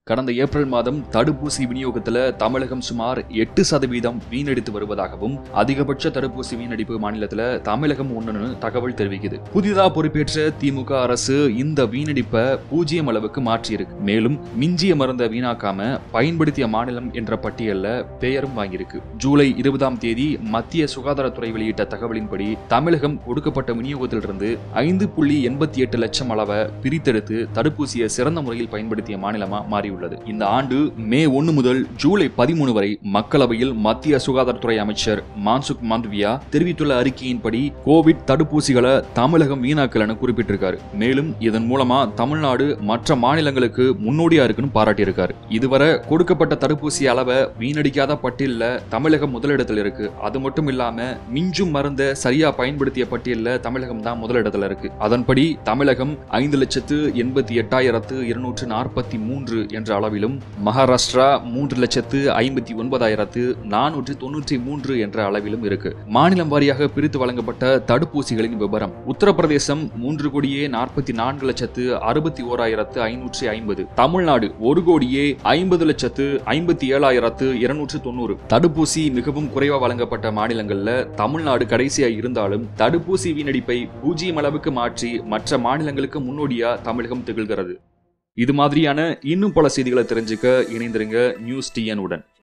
கடந்த ஏப்ரல் மாதம் தடுப்பூசி விநியோகத்தில் தமிழகம் சுமார் எட்டு சதவீதம் வீணடித்து வருவதாகவும் அதிகபட்ச தடுப்பூசி வீணடிப்பு மாநிலத்தில் தமிழகம் ஒன்றுன்னு தகவல் தெரிவிக்குது புதிதா பொறுப்பேற்ற திமுக அரசு இந்த வீணடிப்பை பூஜ்ஜியம் அளவுக்கு மாற்றியிருக்கு மேலும் மிஞ்சிய மருந்தை வீணாக்காம பயன்படுத்திய மாநிலம் என்ற பட்டியல்ல பெயரும் வாங்கியிருக்கு ஜூலை இருபதாம் தேதி மத்திய சுகாதாரத்துறை வெளியிட்ட தகவலின்படி தமிழகம் கொடுக்கப்பட்ட விநியோகத்திலிருந்து ஐந்து புள்ளி எண்பத்தி எட்டு லட்சம் அளவை பிரித்தெடுத்து தடுப்பூசியை சிறந்த முறையில் பயன்படுத்திய மாநிலமா மாறியுள்ளது இந்த ஆண்டு மே ஒன்று முதல் ஜூலை பதிமூணு வரை மக்களவையில் மத்திய சுகாதாரத்துறை அமைச்சர் மான்சுக் மாண்டவியா தெரிவித்துள்ள அறிக்கையின்படி கோவிட் தடுப்பூசிகளை தமிழகம் வீணாக்கலன்னு குறிப்பிட்டிருக்காரு மேலும் இதன் மூலமா தமிழ்நாடு மற்ற மாநிலங்களுக்கு முன்னோடியா இருக்குன்னு பாராட்டியிருக்காரு இதுவரை கொடுக்கப்பட்ட தடுப்பூசி அளவை வீணடிக்காத பட்டியல்ல தமிழகம் முதலிடத்தில் இருக்கு அது மட்டும் இல்லாம மிஞ்சும் மருந்த சரியா பயன்படுத்திய பட்டியல்ல தமிழகம் தான் முதலிடத்துல இருக்கு அதன்படி தமிழகம் ஐந்து லட்சத்து எண்பத்தி எட்டாயிரத்து இருநூற்று நாற்பத்தி மூன்று என்ற அளவிலும் மகாராஷ்டிரா மூன்று லட்சத்து ஐம்பத்தி ஒன்பதாயிரத்து நானூற்று தொன்னூற்றி மூன்று என்ற அளவிலும் இருக்கு மாநிலம் வாரியாக பிரித்து வழங்கப்பட்ட தடுப்பூசிகளின் விவரம் உத்தரப்பிரதேசம் மூன்று கோடியே நாற்பத்தி நான்கு லட்சத்து அறுபத்தி ஓராயிரத்து ஐநூற்றி ஐம்பது தமிழ்நாடு ஒரு கோடியே ஐம்பது லட்சத்து ஐம்பத்தி ஏழாயிரத்து இருநூற்று தொண்ணூறு தடுப்பூசி மிகவும் குறைவா வழங்கப்பட்ட மாநிலங்கள்ல தமிழ்நாடு கடைசியா இருந்தாலும் தடுப்பூசி வீணடிப்பை பூஜ்ஜியம் அளவுக்கு மாற்றி மற்ற மாநிலங்களுக்கு முன்னோடியா தமிழகம் திகழ்கிறது இது மாதிரியான இன்னும் பல செய்திகளை தெரிஞ்சுக்க இணைந்திருங்க நியூஸ் டிஎன் உடன்